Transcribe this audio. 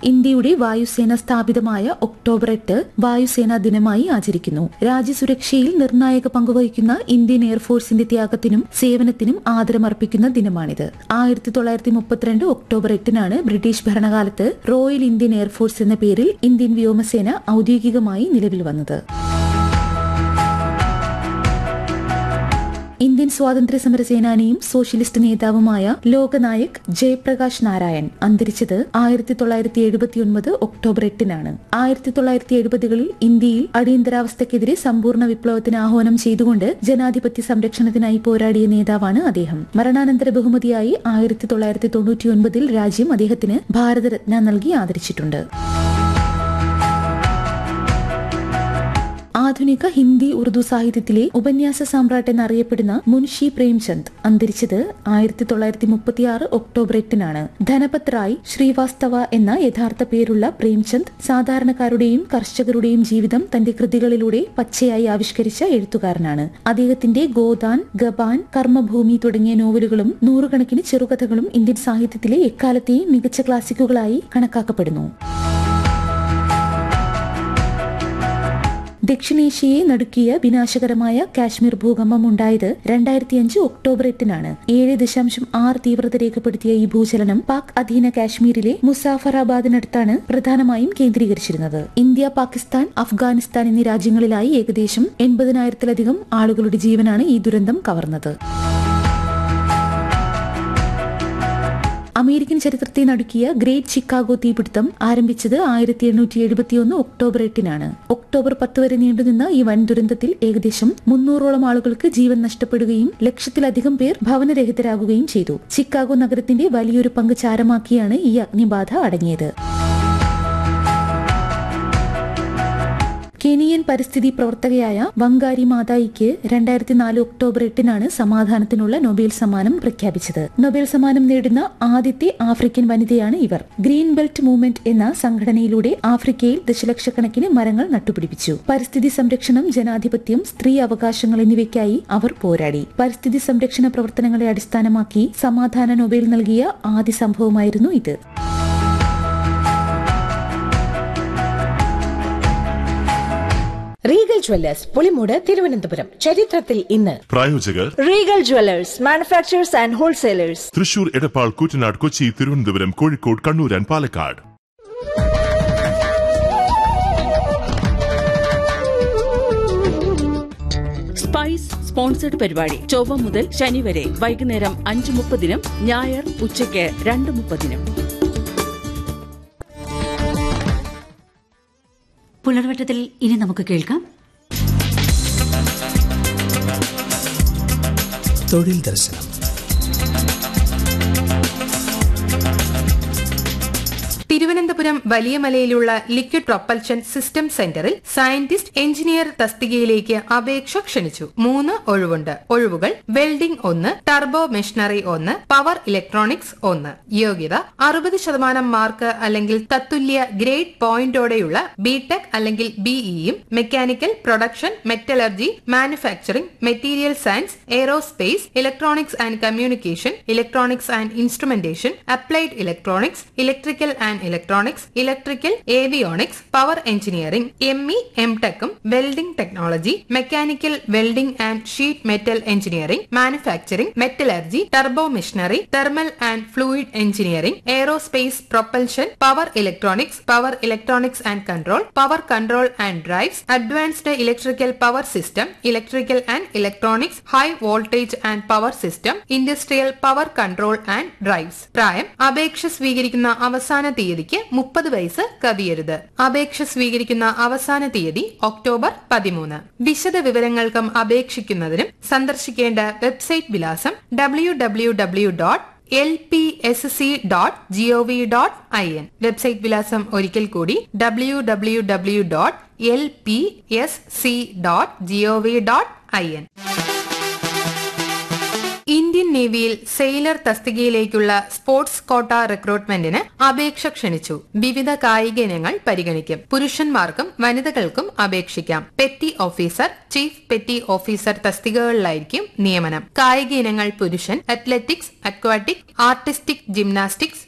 ഇന്ത്യയുടെ വായുസേന സ്ഥാപിതമായ ഒക്ടോബർ എട്ട് വായുസേനാ ദിനമായി ആചരിക്കുന്നു രാജ്യസുരക്ഷയിൽ നിർണായക പങ്കുവഹിക്കുന്ന ഇന്ത്യൻ എയർഫോഴ്സിന്റെ ത്യാഗത്തിനും സേവനത്തിനും ആദരമർപ്പിക്കുന്ന ദിനമാണിത് ആയിരത്തി തൊള്ളായിരത്തി മുപ്പത്തിരണ്ട് ഒക്ടോബർ എട്ടിനാണ് ബ്രിട്ടീഷ് ഭരണകാലത്ത് റോയൽ ഇന്ത്യൻ എയർഫോഴ്സ് എന്ന പേരിൽ ഇന്ത്യൻ വ്യോമസേന ഔദ്യോഗികമായി നിലവിൽ വന്നത് ഇന്ത്യൻ സ്വാതന്ത്ര്യ സമര സേനാനിയും സോഷ്യലിസ്റ്റ് നേതാവുമായ ലോകനായക് ജയപ്രകാശ് നാരായൺ അന്തരിച്ചത് ആയിരത്തി തൊള്ളായിരത്തി എഴുപത്തിയൊൻപത് ഒക്ടോബർ എട്ടിനാണ് ആയിരത്തി തൊള്ളായിരത്തി എഴുപതുകളിൽ ഇന്ത്യയിൽ അടിയന്തരാവസ്ഥക്കെതിരെ സമ്പൂർണ്ണ വിപ്ലവത്തിന് ആഹ്വാനം ചെയ്തുകൊണ്ട് ജനാധിപത്യ സംരക്ഷണത്തിനായി പോരാടിയ നേതാവാണ് അദ്ദേഹം മരണാനന്തര ബഹുമതിയായി ആയിരത്തി തൊള്ളായിരത്തി തൊണ്ണൂറ്റിയൊൻപതിൽ രാജ്യം അദ്ദേഹത്തിന് ഭാരതരത്ന നൽകി ആദരിച്ചിട്ടുണ്ട് ആധുനിക ഹിന്ദി ഉറുദു സാഹിത്യത്തിലെ ഉപന്യാസ സാമ്രാട്ട് എന്നറിയപ്പെടുന്ന മുൻഷി പ്രേംചന്ദ് അന്തരിച്ചത് ആയിരത്തി തൊള്ളായിരത്തി മുപ്പത്തിയാറ് ഒക്ടോബർ എട്ടിനാണ് ധനപത് റായ് ശ്രീവാസ്തവ എന്ന യഥാർത്ഥ പേരുള്ള പ്രേംചന്ദ് സാധാരണക്കാരുടെയും കർഷകരുടെയും ജീവിതം തന്റെ കൃതികളിലൂടെ പച്ചയായി ആവിഷ്കരിച്ച എഴുത്തുകാരനാണ് അദ്ദേഹത്തിന്റെ ഗോദാൻ ഗബാൻ കർമ്മഭൂമി തുടങ്ങിയ നോവലുകളും നൂറുകണക്കിന് ചെറുകഥകളും ഇന്ത്യൻ സാഹിത്യത്തിലെ എക്കാലത്തെയും മികച്ച ക്ലാസിക്കുകളായി കണക്കാക്കപ്പെടുന്നു ദക്ഷിണേഷ്യയെ നടുക്കിയ വിനാശകരമായ കാശ്മീർ ഭൂകമ്പം ഉണ്ടായത് രണ്ടായിരത്തി അഞ്ച് ഒക്ടോബർ എട്ടിനാണ് ഏഴ് ദശാംശം ആറ് തീവ്രത രേഖപ്പെടുത്തിയ ഈ ഭൂചലനം പാക് അധീന കാശ്മീരിലെ മുസാഫറാബാദിനടുത്താണ് പ്രധാനമായും കേന്ദ്രീകരിച്ചിരുന്നത് ഇന്ത്യ പാകിസ്ഥാൻ അഫ്ഗാനിസ്ഥാൻ എന്നീ രാജ്യങ്ങളിലായി ഏകദേശം എൺപതിനായിരത്തിലധികം ആളുകളുടെ ജീവനാണ് ഈ ദുരന്തം കവർന്നത് അമേരിക്കൻ ചരിത്രത്തെ നടുക്കിയ ഗ്രേറ്റ് ചിക്കാഗോ തീപിടുത്തം ആരംഭിച്ചത് ആയിരത്തി എണ്ണൂറ്റി എഴുപത്തിയൊന്ന് ഒക്ടോബർ എട്ടിനാണ് ഒക്ടോബർ പത്ത് വരെ നീണ്ടുനിന്ന ഈ വൻ ദുരന്തത്തിൽ ഏകദേശം മുന്നൂറോളം ആളുകൾക്ക് ജീവൻ നഷ്ടപ്പെടുകയും ലക്ഷത്തിലധികം പേർ ഭവനരഹിതരാകുകയും ചെയ്തു ചിക്കാഗോ നഗരത്തിന്റെ വലിയൊരു പങ്ക് ചാരമാക്കിയാണ് ഈ അഗ്നിബാധ അടങ്ങിയത് കെനിയൻ പരിസ്ഥിതി പ്രവർത്തകയായ വങ്കാരി മാതായിക്ക് രണ്ടായിരത്തി നാല് ഒക്ടോബർ എട്ടിനാണ് സമാധാനത്തിനുള്ള നൊബേൽ സമ്മാനം പ്രഖ്യാപിച്ചത് നൊബേൽ സമ്മാനം നേടുന്ന ആദ്യത്തെ ആഫ്രിക്കൻ വനിതയാണ് ഇവർ ഗ്രീൻ ബെൽറ്റ് മൂവ്മെന്റ് എന്ന സംഘടനയിലൂടെ ആഫ്രിക്കയിൽ ദശലക്ഷക്കണക്കിന് മരങ്ങൾ നട്ടുപിടിപ്പിച്ചു പരിസ്ഥിതി സംരക്ഷണം ജനാധിപത്യം സ്ത്രീ അവകാശങ്ങൾ എന്നിവയ്ക്കായി അവർ പോരാടി പരിസ്ഥിതി സംരക്ഷണ പ്രവർത്തനങ്ങളെ അടിസ്ഥാനമാക്കി സമാധാന നൊബേൽ നൽകിയ ആദ്യ സംഭവമായിരുന്നു ഇത് റീഗൽ ജ്വല്ലേഴ്സ് പുളിമൂട് തിരുവനന്തപുരം ചരിത്രത്തിൽ ഇന്ന് പ്രായോജകർ Regal jewellers manufacturers and wholesalers Thrissur Edappal Koottanad Kochi Thiruvananthapuram Kozhikode Kannur and Palakkad spice sponsored പരിപാടി ചൊവ്വ മുതൽ ശനി വരെ വൈകുന്നേരം അഞ്ച് മുപ്പതിനും ഞായർ ഉച്ചയ്ക്ക് രണ്ട് മുപ്പതിനും പുലർവട്ടത്തിൽ ഇനി നമുക്ക് കേൾക്കാം തൊഴിൽ ദർശനം തിരുവനന്തപുരം വലിയമലയിലുള്ള ലിക്വിഡ് പ്രൊപ്പൽഷൻ സിസ്റ്റം സെന്ററിൽ സയന്റിസ്റ്റ് എഞ്ചിനീയർ തസ്തികയിലേക്ക് അപേക്ഷ ക്ഷണിച്ചു മൂന്ന് ഒഴിവുണ്ട് ഒഴിവുകൾ വെൽഡിംഗ് ഒന്ന് ടർബോ മെഷീനറി ഒന്ന് പവർ ഇലക്ട്രോണിക്സ് ഒന്ന് യോഗ്യത അറുപത് ശതമാനം മാർക്ക് അല്ലെങ്കിൽ തത്തുല്യ ഗ്രേഡ് പോയിന്റോടെയുള്ള ബിടെക് അല്ലെങ്കിൽ ബിഇയും mechanical production metallurgy manufacturing material science aerospace electronics and communication electronics and instrumentation applied electronics electrical and electronics electrical avionics power engineering M E M ടെക്കും welding technology mechanical welding and sheet metal engineering manufacturing metallurgy turbo machinery thermal and fluid engineering aerospace propulsion power electronics power electronics and control power control and drives advanced electrical power system electrical and electronics high voltage and power system industrial power control and drives പ്രായം അപേക്ഷ സ്വീകരിക്കുന്ന അവസാന തീയതിക്ക് മുപ്പത് വയസ്സ് കവിയരുത് അപേക്ഷ സ്വീകരിക്കുന്ന അവസാന തീയതി ഒക്ടോബർ പതിമൂന്ന് വിശദ വിവരങ്ങൾക്കും അപേക്ഷിക്കുന്നതിനും സന്ദർശിക്കേണ്ട വെബ്സൈറ്റ് വിലാസം W W W dot L P S C dot G O V dot I N website വിലാസം ഒരിക്കൽ കൂടി W W W dot L P S C dot G O V dot I N Indian നേവിയിൽ സെയിലർ തസ്തികയിലേക്കുള്ള സ്പോർട്സ് കോട്ട റിക്രൂട്ട്മെന്റിന് അപേക്ഷ ക്ഷണിച്ചു വിവിധ കായിക ഇനങ്ങൾ പരിഗണിക്കും പുരുഷന്മാർക്കും വനിതകൾക്കും അപേക്ഷിക്കാം petty officer chief petty officer തസ്തികകളിലായിരിക്കും നിയമനം കായിക ഇനങ്ങൾ പുരുഷൻ അത്ലറ്റിക്സ് അക്വാറ്റിക് ആർട്ടിസ്റ്റിക് ജിംനാസ്റ്റിക്സ്